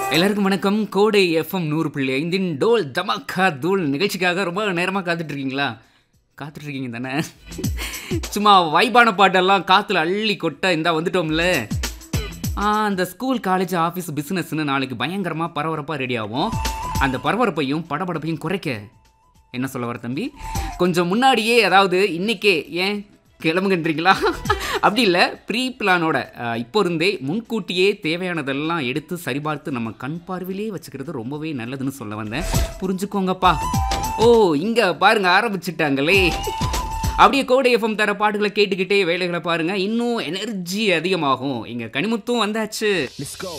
எல்லாருக்கும் வணக்கம் கோடை எஃப்எம் நூறு புள்ளி ஐந்தின் டோல் தமாக்கா தூள் நிகழ்ச்சிக்காக ரொம்ப நேரமாக காத்துட்டு இருக்கீங்களா காத்துட்டு இருக்கீங்க தானே சும்மா வைபான பாட்டெல்லாம் காற்றுல அள்ளி கொட்ட இந்தா வந்துட்டோம்ல ஆ, அந்த ஸ்கூல் காலேஜ் ஆஃபீஸ் பிஸ்னஸ்னு நாளைக்கு பயங்கரமாக பரபரப்பாக ரெடி ஆகும் அந்த பரபரப்பையும் படபடப்பையும் குறைக்க என்ன சொல்ல வர தம்பி கொஞ்சம் முன்னாடியே அதாவது இன்னைக்கே ஏன் கிளம்புகின்றீங்களா அப்படி இல்லை ப்ரீ பிளானோட அஹ், இப்போ இருந்தே முன்கூட்டியே தேவையானதெல்லாம் எடுத்து சரிபார்த்து நம்ம கண் பார்வையிலே வச்சுக்கிறது ரொம்பவே நல்லதுன்னு சொல்ல வந்தேன் புரிஞ்சுக்கோங்கப்பா ஓ இங்கே பாருங்க ஆரம்பிச்சிட்டாங்களே அப்படியே கோடை எஃப்எம் தர பாட்டுகளை கேட்டுக்கிட்டே வேலைகளை பாருங்க இன்னும் எனர்ஜி அதிகமாகும் இங்க கனிமுத்தும் வந்தாச்சு Let's go.